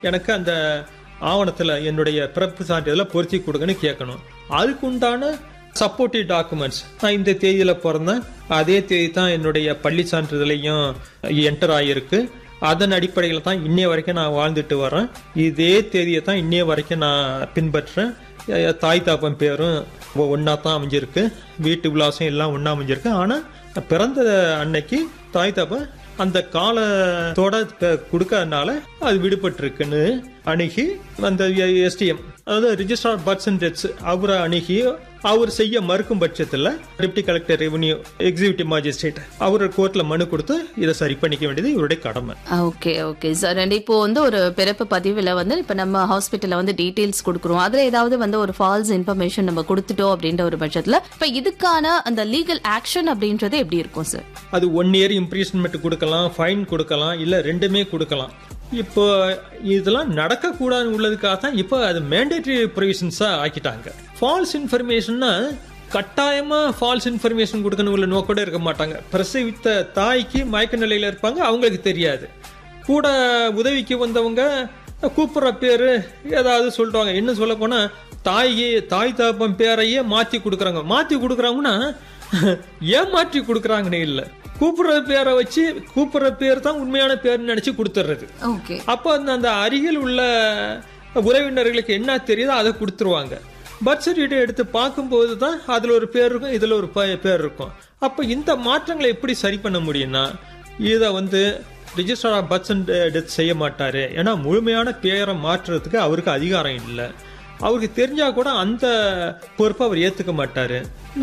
எனக்கு அந்த ஆவணத்தில் என்னுடைய பிறப்பு சான்றிதழை பொருத்தி கொடுங்கன்னு கேட்கணும் அதுக்கு உண்டான சப்போர்ட்டிவ் டாக்குமெண்ட்ஸ் நான் இந்த தேதியில் பிறந்தேன் அதே தேதி தான் என்னுடைய பள்ளி சான்றிதழையும் என்டர் ஆகியிருக்கு அதன் அடிப்படையில் தான் இன்னைய வரைக்கும் நான் வாழ்ந்துட்டு வரேன் இதே தேதியை தான் இன்னைய வரைக்கும் நான் பின்பற்றுறேன் எ- தாய் தாப்பன் பேரும் ஒன்றா தான் அமைஞ்சிருக்கு வீட்டு விலாசம் எல்லாம் ஒன்றா அமைஞ்சிருக்கு ஆனால் பிறந்த அன்னைக்கு தாய் தாப்பன் அந்த காலத்தோட ப- கொடுக்கறதுனால அது விடுபட்டிருக்குன்னு அணுகி அந்த எஸ்டிஎம் அதாவது ரிஜிஸ்ட்ரார் பர்த்ஸ் அண்ட் டெத்ஸ் அவரை அணுகி அவர் செய்ய மறுக்கும் பட்சத்தில் deputy collector revenue executive magistrate அவர் கோர்ட்ல மனு கொடுத்து இதை சரி பண்ணிக்க வேண்டியது இவருடைய கடமை ஓகே ஓகே சார் அண்ட் இப்போ வந்து ஒரு பிறப்பு பதிவில் வந்து இப்போ நம்ம ஹாஸ்பிட்டலில் வந்து டீட்டெயில்ஸ் கொடுக்குறோம் அதில் ஏதாவது வந்து ஒரு ஃபால்ஸ் இன்ஃபர்மேஷன் நம்ம கொடுத்துட்டோம் அப்படின்ற ஒரு பட்சத்தில் இப்போ இதுக்கான அந்த லீகல் ஆக்ஷன் அப்படின்றது எப்படி இருக்கும் சார் அது ஒன் இயர் இம்ப்ரீஸ்மெண்ட் கொடுக்கலாம் ஃபைன் கொடுக்கலாம் இல்லை ரெண்டுமே கொடுக்கலாம் இப்போ இதெல்லாம் நடக்கக்கூடாதுன்னு உள்ளதுக்காக தான் இப்போ அது மேண்டேட்டரி ப்ரொவிஷன்ஸாக ஆக்கிட்டாங்க ஃபால்ஸ் இன்ஃபர்மேஷன்னா கட்டாயமாக ஃபால்ஸ் இன்ஃபர்மேஷன் கொடுக்கணும் உள்ள நோக்கோட இருக்க மாட்டாங்க பிரசவித்த தாய்க்கு மயக்க நிலையில் இருப்பாங்க அவங்களுக்கு தெரியாது கூட உதவிக்கு வந்தவங்க கூப்பிட்ற பேர் ஏதாவது சொல்லிட்டுவாங்க என்ன சொல்ல போனால் தாய் தாய் தாப்பன் பேரையே மாற்றி கொடுக்குறாங்க மாற்றி கொடுக்குறாங்கன்னா ஏன் மாற்றி கொடுக்குறாங்கன்னு இல்லை கூப்பிடுற பேரை வச்சு கூப்பிடுற பேர் தான் உண்மையான பேர்னு நினச்சி கொடுத்துட்றது ஓகே அப்போ அந்த அந்த அருகில் உள்ள உறவினர்களுக்கு என்ன தெரியுதோ அதை கொடுத்துருவாங்க பர்த் சர்டிஃபிகேட் எடுத்து பார்க்கும்போது தான் அதில் ஒரு பேர் இருக்கும் இதில் ஒரு ப- பேர் இருக்கும் அப்போ இந்த மாற்றங்களை எப்படி சரி பண்ண முடியும்னா இதை வந்து register of birth and death செய்ய மாட்டார் ஏன்னா முழுமையான பேரை மாற்றுறதுக்கு அவருக்கு அதிகாரம் இல்லை அவருக்கு தெரிஞ்சா கூட அந்த பொறுப்பை அவர் ஏற்றுக்க மாட்டார்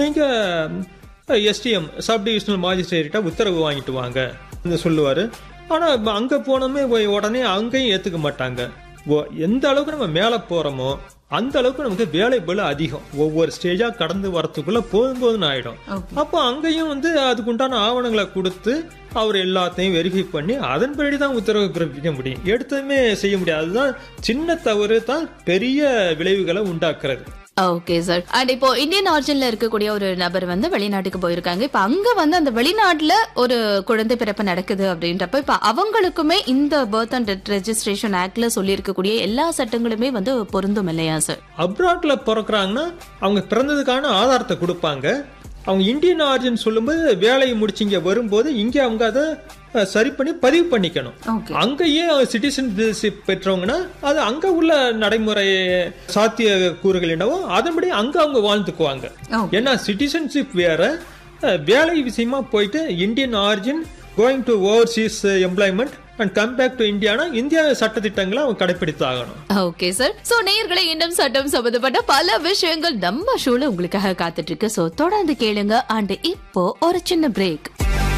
நீங்கள் எஸ்டிஎம் சப் டிவிஷனல் மாஜிஸ்ட்ரேட்டா உத்தரவு வாங்கிட்டு வாங்க சொல்லுவார் ஆனால் அங்கே போனோமே போய் உடனே அங்கேயும் ஏற்றுக்க மாட்டாங்க ஓ எந்த அளவுக்கு நம்ம மேலே போகிறோமோ அந்த அளவுக்கு நமக்கு வேலை பளு அதிகம் ஒவ்வொரு ஸ்டேஜாக கடந்து வரத்துக்குள்ள போதும் போதுன்னு ஆயிடும் அப்போ அங்கேயும் வந்து அதுக்குண்டான ஆவணங்களை கொடுத்து அவர் எல்லாத்தையும் வெரிஃபை பண்ணி அதன்படி தான் உத்தரவு பிறப்பிக்க முடியும் எடுத்ததுமே செய்ய முடியாது அதுதான் சின்ன தவறு தான் பெரிய விளைவுகளை உண்டாக்குறது ஓகே சார் அண்ட் இப்போ இந்தியன் ஆரிஜின்ல இருக்கக்கூடிய ஒரு நபர் வந்து வெளிநாட்டுக்கு போயிருக்காங்க இப்ப அங்க வந்து அந்த வெளிநாட்டுல ஒரு குழந்தை பிறப்பு நடக்குது அப்படின்றப்ப இப்ப அவங்களுக்குமே இந்த பர்த் அண்ட் டெத் ரெஜிஸ்ட்ரேஷன் ஆக்ட்ல சொல்லி இருக்கக்கூடிய எல்லா சட்டங்களுமே வந்து பொருந்தும் இல்லையா சார் அப்ராட்ல பிறக்கிறாங்கன்னா அவங்க பிறந்ததுக்கான ஆதாரத்தை கொடுப்பாங்க அவங்க இந்தியன் ஆரிஜின் சொல்லும்போது வேலையை முடிச்சு இங்க வரும்போது இங்க அவங்க அதை அஹ், சரி பண்ணி பதிவு பண்ணிக்கணும் ஓகே அங்கேயே சிட்டிசன்ஷிப் பெற்றவங்கன்னா அது அங்க உள்ள நடைமுறை சாத்திய கூறுகள் என்னவோ அதன்படி அங்க அவங்க வாழ்ந்துக்குவாங்க Okay. ஏன்னா சிட்டிசன்ஷிப் வேற அஹ், வேலை விஷயமா போயிட்டு Indian origin going to overseas employment and come back to இந்தியானா இந்தியா சட்டத்திட்டங்களை அவங்க கடைபிடித்தாகணும் ஓகே சார் சோ நேயர்களை இன்னும் சட்டம் சம்பந்தப்பட்ட பல விஷயங்கள் நம்ம ஷோல உங்களுக்காக காத்துட்டு இருக்கு சோ தொடர்ந்து கேளுங்க அண்ட் இப்போ ஒரு சின்ன பிரேக்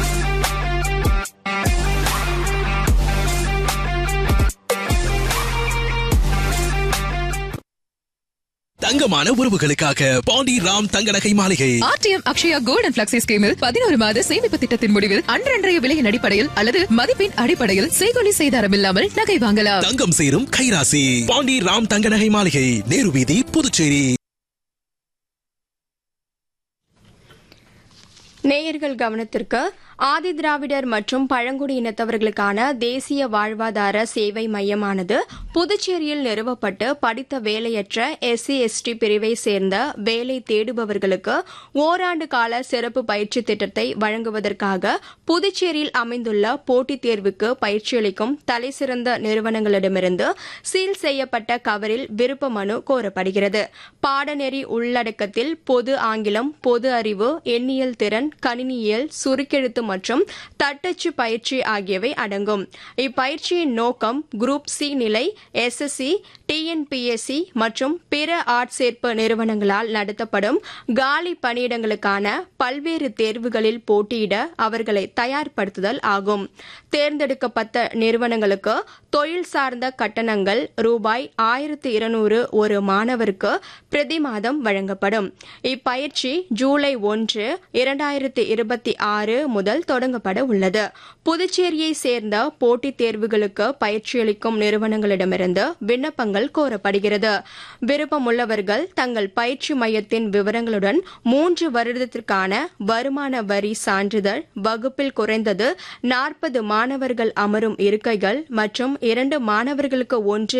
தங்கமான உறவுகளுக்காக பாண்டி ராம் தங்க நகை மாளிகை RTM Akshaya gold and flexi ஸ்கீமில் பதினோரு மாத சேமிப்பு திட்டத்தின் முடிவில் அன்றன்றைய விலையின் அடிப்படையில் அல்லது மதிப்பின் அடிப்படையில் செய்கொலி செய்தாரம் இல்லாமல் நகை வாங்கலாம் தங்கம் சேரும் கைராசி பாண்டி ராம் தங்க நகை மாளிகை நேரு வீதி புதுச்சேரி நேயர்கள் கவனத்திற்கு ஆதி திராவிடர் மற்றும் பழங்குடி இனத்தவர்களுக்கான தேசிய வாழ்வாதார சேவை மையமானது புதுச்சேரியில் நிறுவப்பட்டு படித்த வேலையற்ற எஸ்சி எஸ்டி பிரிவை சேர்ந்த வேலை தேடுபவர்களுக்கு ஓராண்டு கால சிறப்பு பயிற்சி திட்டத்தை வழங்குவதற்காக புதுச்சேரியில் அமைந்துள்ள போட்டித் தேர்வுக்கு பயிற்சியளிக்கும் தலைசிறந்த நிறுவனங்களிடமிருந்து சீல் செய்யப்பட்ட கவரில் விருப்ப மனு கோரப்படுகிறது பாடநெறி உள்ளடக்கத்தில் பொது ஆங்கிலம் பொது அறிவு எண்ணியல் திறன் கணினியியல் சுருக்கெழுத்து மற்றும் தட்டச்சு பயிற்சி ஆகியவை அடங்கும் இப்பயிற்சியின் நோக்கம் குரூப் சி நிலை எஸ்எஸ்சி டிஎன்பிஎஸ்சி மற்றும் பிற ஆட்சேர்ப்பு நிறுவனங்களால் நடத்தப்படும் காலி பணியிடங்களுக்கான பல்வேறு தேர்வுகளில் போட்டியிட அவர்களை தயார்படுத்துதல் ஆகும் தேர்ந்தெடுக்கப்பட்ட நிறுவனங்களுக்கு தொழில் சார்ந்த கட்டணங்கள் ரூபாய் ஆயிரத்து இருநூறு ஒரு மாணவருக்கு பிரதி மாதம் வழங்கப்படும் இப்பயிற்சி ஜூலை ஒன்று இரண்டாயிரத்து இருபத்தி ஆறு முதல் முதல் தொடங்கப்பட உள்ளது புதுச்சேரியை சேர்ந்த போட்டித் தேர்வுகளுக்கு பயிற்சியளிக்கும் நிறுவனங்களிடமிருந்து விண்ணப்பங்கள் கோரப்படுகிறது விருப்பமுள்ளவர்கள் தங்கள் பயிற்சி மையத்தின் விவரங்களுடன் மூன்று வருடத்திற்கான வருமான வரி சான்றிதழ் வகுப்பில் குறைந்தது நாற்பது மாணவர்கள் அமரும் இருக்கைகள் மற்றும் இரண்டு மாணவர்களுக்கு ஒன்று